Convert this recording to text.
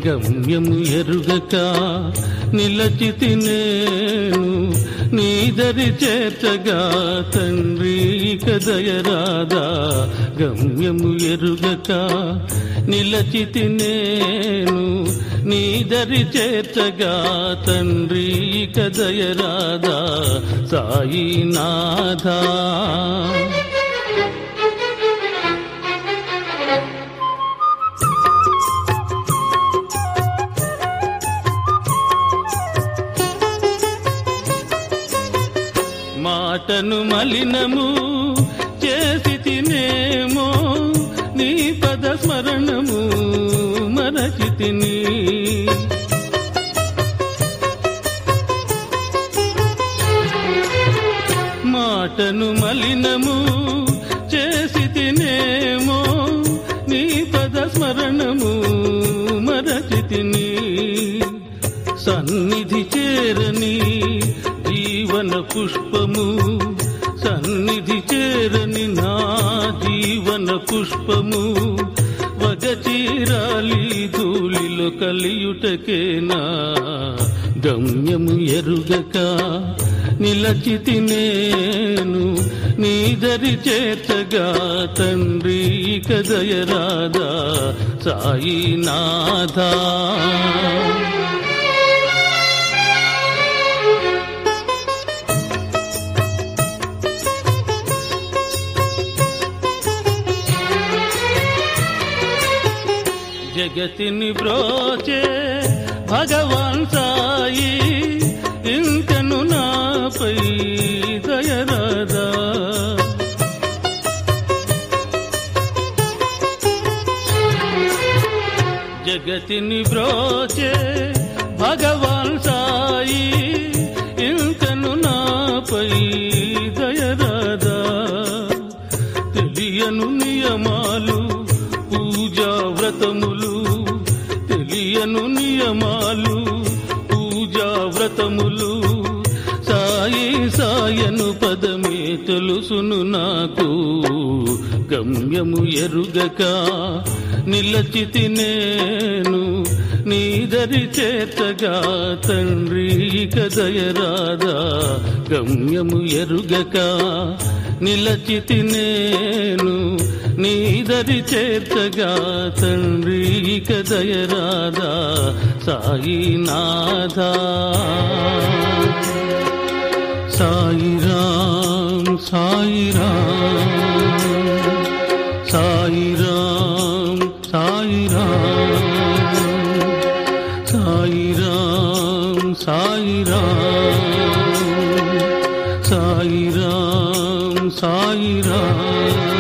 గమ్యము ఎరుగక నిలచితి నేను నీదరి చేర్చగా తండ్రి కదయరాదా గమ్యము ఎరుగక నిలచితి నేను నీదరి చేర్చగా తండ్రి కదయరాదా సాయినాథా మాటను మలినము చేసి తినేమో నీ పద స్మరణము మరచి తిని మాటను మలినము చేసి తినేమో నీ పద స్మరణము మరచి తిని సన్నిధి చేరని జీవన పుష్పము సన్నిధి చేరని నా జీవన పుష్పము వగచీరాలి ధూళిలో కలియుటకేనా గమ్యము ఎరుగక నిలచితి నేను నీదరి చేర్చగా తండ్రి కదయరాదా సాయినాథా జగతిని బ్రోచే భగవాన్ సాయి ఇంకను నాపై దయరాదా జగతిని బ్రోచే భగవాన్ సాయి ఇంకను నాపై దయరాదా తెలియను నియమాలు పూజా వ్రతములు తెలియను నియమాలు పూజా వ్రతములు సాయి సాయను పదమే తెలుసును నాకు గమ్యము ఎరుగక నిలచితి నేను నీదరి చేతగా తండ్రి కదయరాదా గమ్యము ఎరుగక నిలచితి నేను నీదరి చేర్చగా తండ్రి కదయరాదా సాయినాథా సాయిరామ్ సాయిరామ్ సాయిరామ్ సాయిరామ్ సాయిరామ్ సాయిరామ్ సాయిరామ్ సాయిరామ్